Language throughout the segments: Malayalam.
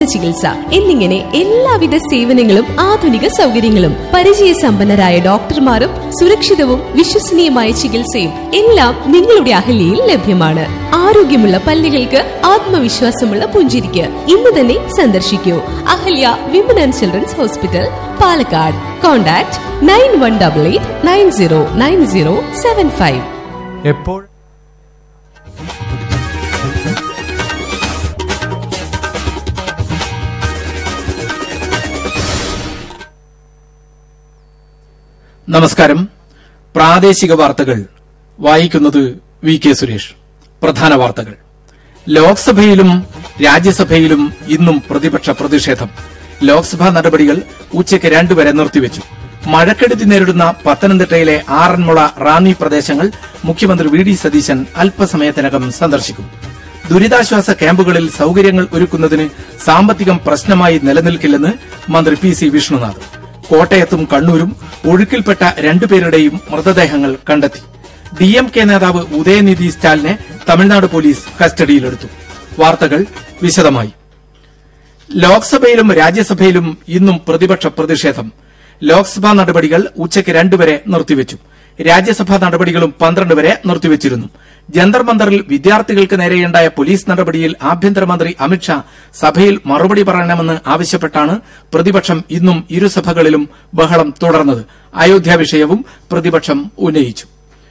ചികിത്സ എന്നിങ്ങനെ എല്ലാവിധ സേവനങ്ങളും ആധുനിക സൗകര്യങ്ങളും പരിചയസമ്പന്നരായ ഡോക്ടർമാരും സുരക്ഷിതവും വിശ്വസനീയമായ ചികിത്സയും എല്ലാം നിങ്ങളുടെ അഹല്യയിൽ ലഭ്യമാണ് ആരോഗ്യമുള്ള പല്ലുകൾക്ക് ആത്മവിശ്വാസമുള്ള പുഞ്ചിരിക്ക് ഇന്ന് തന്നെ സന്ദർശിക്കൂ Ahalya women and children's hospital Palakkad contact nine one double eight nine zero nine zero seven five എപ്പോൾ നമസ്കാരം പ്രാദേശിക വാർത്തകൾ വായിക്കുന്നത് വി കെ സുരേഷ് പ്രധാന വാർത്തകൾ ലോക്സഭയിലും രാജ്യസഭയിലും ഇന്നും പ്രതിപക്ഷ പ്രതിഷേധം ലോക്സഭാ നടപടികൾ ഉച്ചയ്ക്ക് രണ്ടുവരെ നിർത്തിവെച്ചു മഴക്കെടുതി നേരിടുന്ന പത്തനംതിട്ടയിലെ ആറന്മുള റാന്നി പ്രദേശങ്ങൾ മുഖ്യമന്ത്രി വി ഡി സതീശൻ അല്പസമയത്തിനകം സന്ദർശിക്കും ദുരിതാശ്വാസ ക്യാമ്പുകളിൽ സൌകര്യങ്ങൾ ഒരുക്കുന്നതിന് സാമ്പത്തികം പ്രശ്നമായി നിലനിൽക്കില്ലെന്ന് മന്ത്രി പി സി വിഷ്ണുനാഥ് കോട്ടയത്തും കണ്ണൂരും ഒഴുക്കിൽപ്പെട്ട രണ്ടുപേരുടെയും മൃതദേഹങ്ങൾ കണ്ടെത്തി ഡി എം കെ നേതാവ് ഉദയനിധി സ്റ്റാലിനെ തമിഴ്നാട് പോലീസ് കസ്റ്റഡിയിലെടുത്തു വാർത്തകൾ വിശദമായി ലോക്സഭയിലും രാജ്യസഭയിലും ഇന്നും പ്രതിപക്ഷ പ്രതിഷേധം ലോക്സഭാ നടപടികൾ ഉച്ചയ്ക്ക് രണ്ടുവരെ നിർത്തിവെച്ചു രാജ്യസഭാ നടപടികളും പന്ത്രണ്ട് വരെ നിർത്തിവെച്ചിരുന്നു ജന്തർ മന്ദറിൽ വിദ്യാർത്ഥികൾക്ക് നേരെയുണ്ടായ പോലീസ് നടപടിയിൽ ആഭ്യന്തരമന്ത്രി അമിത്ഷാ സഭയിൽ മറുപടി പറയണമെന്ന് ആവശ്യപ്പെട്ടാണ് പ്രതിപക്ഷം ഇന്നും ഇരുസഭകളിലും ബഹളം തുടർന്നത് അയോധ്യ വിഷയവും പ്രതിപക്ഷം ഉന്നയിച്ചു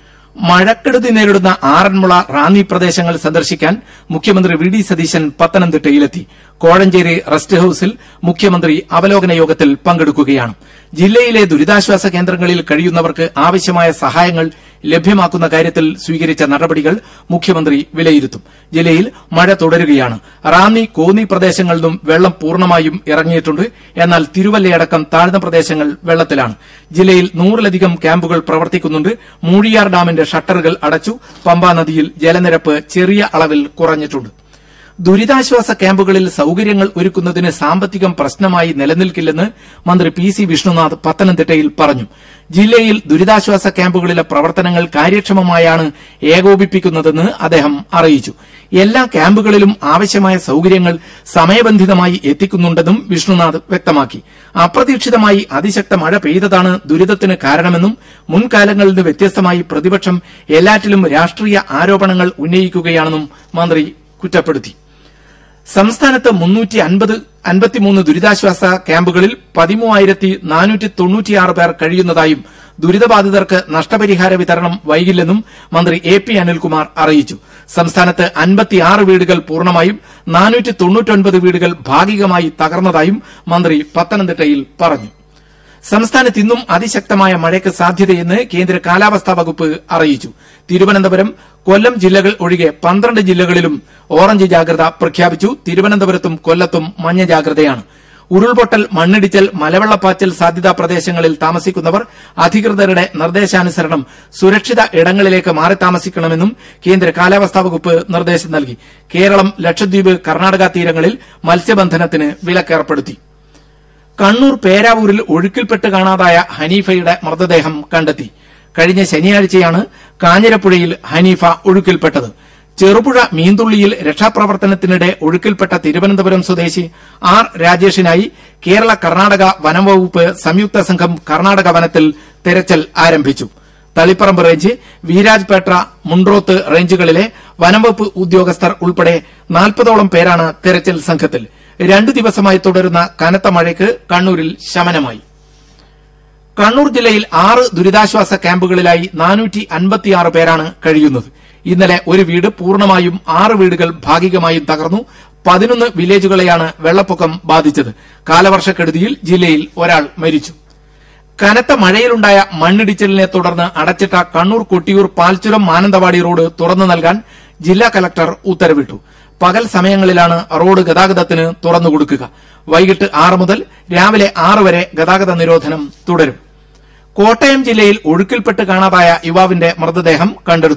മഴക്കെടുതി നേരിടുന്ന ആറന്മുള റാന്നി പ്രദേശങ്ങൾ സന്ദർശിക്കാൻ മുഖ്യമന്ത്രി വി ഡി സതീശൻ പത്തനംതിട്ടയിലെത്തി കോഴഞ്ചേരി റെസ്റ്റ് ഹൌസിൽ മുഖ്യമന്ത്രി അവലോകന യോഗത്തിൽ പങ്കെടുക്കുകയാണ് ജില്ലയിലെ ദുരിതാശ്വാസ കേന്ദ്രങ്ങളിൽ കഴിയുന്നവർക്ക് ആവശ്യമായ സഹായങ്ങൾ ലഭ്യമാക്കുന്ന കാര്യത്തിൽ സ്വീകരിച്ച നടപടികൾ മുഖ്യമന്ത്രി വിലയിരുത്തും ജില്ലയിൽ മഴ തുടരുകയാണ് റാന്നി കോന്നി പ്രദേശങ്ങളിലും വെള്ളം പൂർണ്ണമായും ഇറങ്ങിയിട്ടുണ്ട് എന്നാൽ തിരുവല്ലയടക്കം താഴ്ന്ന പ്രദേശങ്ങൾ വെള്ളത്തിലാണ് ജില്ലയിൽ നൂറിലധികം ക്യാമ്പുകൾ പ്രവർത്തിക്കുന്നുണ്ട് മൂഴിയാർ ഡാമിന്റെ ഷട്ടറുകൾ അടച്ചു പമ്പാ നദിയിൽ ജലനിരപ്പ് ചെറിയ അളവിൽ കുറഞ്ഞിട്ടുണ്ട് ദുരിതാശ്വാസ ക്യാമ്പുകളിൽ സൌകര്യങ്ങൾ ഒരുക്കുന്നതിന് സാമ്പത്തികം പ്രശ്നമായി നിലനിൽക്കില്ലെന്ന് മന്ത്രി പി സി വിഷ്ണുനാഥ് പത്തനംതിട്ടയിൽ പറഞ്ഞു ജില്ലയിൽ ദുരിതാശ്വാസ ക്യാമ്പുകളിലെ പ്രവർത്തനങ്ങൾ കാര്യക്ഷമമായാണ് ഏകോപിപ്പിക്കുന്നതെന്ന് അദ്ദേഹം അറിയിച്ചു എല്ലാ ക്യാമ്പുകളിലും ആവശ്യമായ സൌകര്യങ്ങൾ സമയബന്ധിതമായി എത്തിക്കുന്നുണ്ടെന്നും വിഷ്ണുനാഥ് വ്യക്തമാക്കി അപ്രതീക്ഷിതമായി അതിശക്ത മഴ പെയ്തതാണ് ദുരിതത്തിന് കാരണമെന്നും മുൻകാലങ്ങളിൽ നിന്ന് വ്യത്യസ്തമായി പ്രതിപക്ഷം എല്ലാറ്റിലും രാഷ്ട്രീയ ആരോപണങ്ങൾ ഉന്നയിക്കുകയാണെന്നും മന്ത്രി കുറ്റപ്പെടുത്തി സംസ്ഥാനത്ത് മുന്നൂറ്റി അൻപത് അൻപത്തിമൂന്ന് ദുരിതാശ്വാസ ക്യാമ്പുകളിൽ പതിമൂവായിരത്തി നാനൂറ്റി തൊണ്ണൂറ്റിയാറ് പേർ കഴിയുന്നതായും ദുരിതബാധിതർക്ക് നഷ്ടപരിഹാര വിതരണം വൈകില്ലെന്നും മന്ത്രി എ പി അനിൽകുമാർ അറിയിച്ചു സംസ്ഥാനത്ത് അൻപത്തിയാറ് വീടുകൾ പൂർണ്ണമായും നാനൂറ്റി തൊണ്ണൂറ്റൊൻപത് വീടുകൾ ഭാഗികമായി തകർന്നതായും മന്ത്രി പത്തനംതിട്ടയിൽ പറഞ്ഞു സംസ്ഥാനത്ത് ഇന്നും അതിശക്തമായ മഴയ്ക്ക് സാധ്യതയെന്ന് കേന്ദ്ര കാലാവസ്ഥാ വകുപ്പ് അറിയിച്ചു തിരുവനന്തപുരം കൊല്ലം ജില്ലകൾ ഒഴികെ പന്ത്രണ്ട് ജില്ലകളിലും ഓറഞ്ച് ജാഗ്രത പ്രഖ്യാപിച്ചു തിരുവനന്തപുരത്തും കൊല്ലത്തും മഞ്ഞ ജാഗ്രതയാണ് ഉരുൾപൊട്ടൽ മണ്ണിടിച്ചൽ മലവെള്ളപ്പാച്ചൽ സാധ്യതാ പ്രദേശങ്ങളിൽ താമസിക്കുന്നവർ അധികൃതരുടെ നിർദ്ദേശാനുസരണം സുരക്ഷിത ഇടങ്ങളിലേക്ക് മാറി താമസിക്കണമെന്നും കേന്ദ്ര കാലാവസ്ഥാ വകുപ്പ് നിർദ്ദേശം നൽകി കേരളം ലക്ഷദ്വീപ് കർണാടക തീരങ്ങളിൽ മത്സ്യബന്ധനത്തിന് വിലക്കേർപ്പെടുത്തി കണ്ണൂർ പേരാവൂരിൽ ഒഴുക്കിൽപ്പെട്ട് കാണാതായ ഹനീഫയുടെ മൃതദേഹം കണ്ടെത്തി കഴിഞ്ഞ ശനിയാഴ്ചയാണ് കാഞ്ഞിരപ്പുഴയിൽ ഹനീഫ ഒഴുക്കിൽപ്പെട്ടത് ചെറുപുഴ മീന്തുള്ളിയിൽ രക്ഷാപ്രവർത്തനത്തിനിടെ ഒഴുക്കിൽപ്പെട്ട തിരുവനന്തപുരം സ്വദേശി ആർ രാജേഷിനായി കേരള കർണാടക വനം വകുപ്പ് സംയുക്ത സംഘം കർണാടക വനത്തിൽ തെരച്ചിൽ ആരംഭിച്ചു തളിപ്പറമ്പ് റേഞ്ച് വീരാജ്പേട്ട മുണ്ട്രോത്ത് റേഞ്ചുകളിലെ വനംവകുപ്പ് ഉദ്യോഗസ്ഥർ ഉൾപ്പെടെ നാൽപ്പതോളം പേരാണ് തെരച്ചിൽ സംഘത്തിൽ രണ്ടു ദിവസമായി തുടരുന്ന കനത്ത മഴയ്ക്ക് കണ്ണൂരിൽ ശമനമായി കണ്ണൂർ ജില്ലയിൽ ആറ് ദുരിതാശ്വാസ ക്യാമ്പുകളിലായി നാനൂറ്റി അൻപത്തിയാറ് പേരാണ് കഴിയുന്നത് ഇന്നലെ ഒരു വീട് പൂർണ്ണമായും ആറ് വീടുകൾ ഭാഗികമായും തകർന്നു പതിനൊന്ന് വില്ലേജുകളെയാണ് വെള്ളപ്പൊക്കം ബാധിച്ചത് കാലവർഷക്കെടുതിയിൽ ജില്ലയിൽ ഒരാൾ മരിച്ചു കനത്ത മഴയിലുണ്ടായ മണ്ണിടിച്ചിലിനെ തുടർന്ന് അടച്ചിട്ട കണ്ണൂർ കൊട്ടിയൂർ പാൽച്ചുരം മാനന്തവാടി റോഡ് തുറന്നു നൽകാൻ ജില്ലാ കലക്ടർ ഉത്തരവിട്ടു പകൽ സമയങ്ങളിലാണ് റോഡ് ഗതാഗതത്തിന് തുറന്നുകൊടുക്കുക വൈകിട്ട് ആറ് മുതൽ രാവിലെ ആറ് വരെ ഗതാഗത നിരോധനം തുടരും കോട്ടയം ജില്ലയിൽ ഒഴുക്കിൽപ്പെട്ട് കാണാതായ യുവാവിന്റെ മൃതദേഹം കണ്ടെടുത്തു